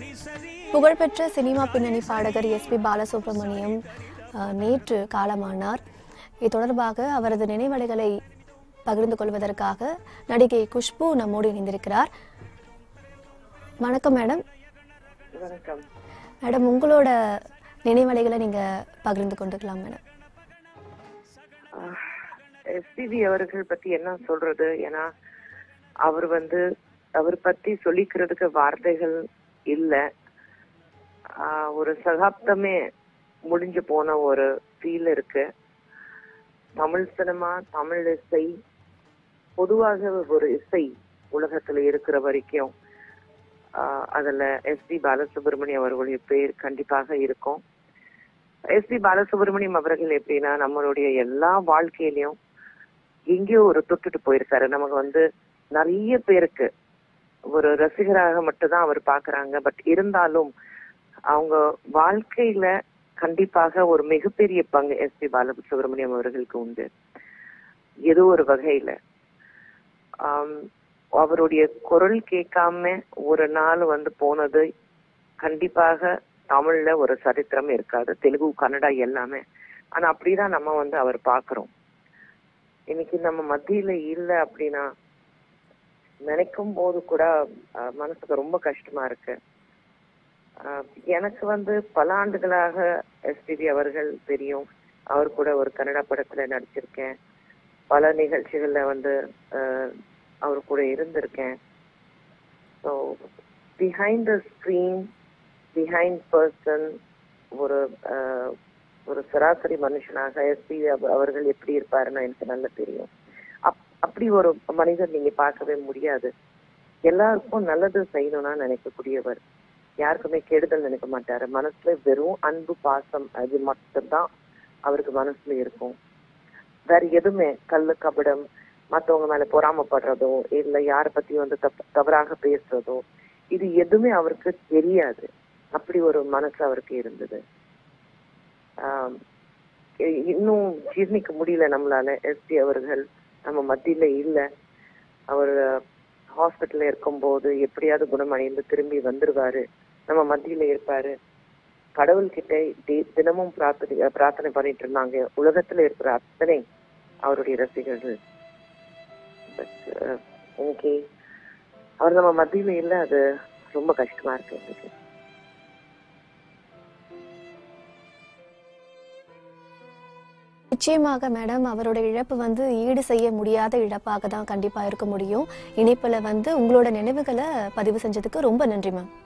புகழ்பெற்ற சினிமா பின்னணி பாடகர் எஸ்பி பாலசுப்ரமணியம் அஹ், நேற்று காலமானார் இது தொடர்பாக அவரது நினைவலைகளை பகிர்ந்து கொள்வதற்காக நடிகை குஷ்பு நம்மோடு இணைந்திருக்கிறார் வணக்கம் மேடம் வணக்கம் மேடம் உங்களோட நினைவலைகளை நீங்க பகிர்ந்து கொண்டுக்கலாம் மேடம் எஸ்பிபி அவர்கள் பத்தி என்ன சொல்றது ஏன்னா அவர் வந்து அவர் பத்தி சொல்லிக்கிறதுக்கு வார்த்தைகள் இல்ல ஆஹ் ஒரு சகாப்தமே முடிஞ்சு போன ஒரு ஃபீல் இருக்கு தமிழ் சினிமா தமிழ் இசை பொதுவாக ஒரு இசை உலகத்துல இருக்கிற வரைக்கும் ஆஹ் அதுல எஸ்பி பாலசுப்ரமணியம் அவர்களுடைய பேர் கண்டிப்பாக இருக்கும் எஸ்பி பாலசுப்ரமணியம் அவர்கள் எப்படின்னா நம்மளுடைய எல்லா வாழ்க்கையிலயும் எங்கேயோ ஒரு தொட்டுட்டு போயிருக்காரு நமக்கு வந்து நிறைய பேருக்கு ஒரு ரசிகராக மட்டும்தான் அவர் பாக்குறாங்க பட் இருந்தாலும் அவங்க வாழ்க்கையில கண்டிப்பாக ஒரு மிகப்பெரிய பங்கு எஸ்பி பாலசுப்ரமணியம் அவர்களுக்கு உண்டு ஏதோ ஒரு வகையில ஆம், அவருடைய குரல் கேட்காம ஒரு நாள் வந்து போனது கண்டிப்பாக தமிழ்ல ஒரு சரித்திரம் இருக்காது தெலுங்கு கன்னடா எல்லாமே ஆனா அப்படிதான் நம்ம வந்து அவர் பாக்குறோம் இன்னைக்கு நம்ம மத்தியில இல்ல அப்படின்னா நினைக்கும் போது கூட அஹ், மனசுக்கு ரொம்ப கஷ்டமா இருக்கு அஹ், எனக்கு வந்து பல ஆண்டுகளாக எஸ்பிபி அவர்கள் தெரியும் அவர் கூட ஒரு கன்னடா படத்துல நடிச்சிருக்கேன் பல நிகழ்ச்சிகள்ல வந்து அஹ், அவர் கூட இருந்திருக்கேன் so behind the screen behind person ஒரு அஹ், ஒரு சராசரி மனுஷனாக எஸ்பி அவர்கள் எப்படி இருப்பாருன்னு எனக்கு நல்லா தெரியும் அப்- அப்படி ஒரு மனிதர் நீங்க பார்க்கவே முடியாது எல்லாருக்கும் நல்லது செய்யணும்னா நினைக்கக்கூடியவர் யாருக்குமே கெடுதல் நினைக்க மாட்டாரு மனசுல வெறும் அன்பு பாசம் அது மட்டும்தான் அவருக்கு மனசுல இருக்கும் வேற எதுவுமே கல்லு கபடம் மத்தவங்க மேல பொறாமப்படுறதோ இல்ல யார பத்தி வந்து தப்- தவறாக பேசுறதோ இது எதுவுமே அவருக்கு தெரியாது அப்படி ஒரு மனசு அவருக்கு இருந்தது ஆம், இ- இன்னும் ஜீர்ணிக்க முடியல நம்மளால எஸ்பி அவர்கள் நம்ம மத்தியில இல்ல அவர் ஹாஸ்பிட்டல்ல இருக்கும்போது எப்படியாவது குணமடைந்து திரும்பி வந்துருவாரு நம்ம மத்தியில இருப்பாரு கடவுள்கிட்ட தி- தினமும் பிரார்த்தனை பிரார்த்தனை பண்ணிட்டு இருந்தாங்க உலகத்துல இருக்கிற அத்தனை அவருடைய ரசிகர்கள் But, uh, இன்னைக்கு அவர் நம்ம மத்தியில இல்ல அது ரொம்ப கஷ்டமா இருக்கு எனக்கு நிச்சயமாக மேடம் அவரோட இழப்பு வந்து ஈடு செய்ய முடியாத இழப்பாக தான் கண்டிப்பா இருக்க முடியும் இணைப்புல வந்து உங்களோட நினைவுகளை பதிவு செஞ்சதுக்கு ரொம்ப நன்றி மேம்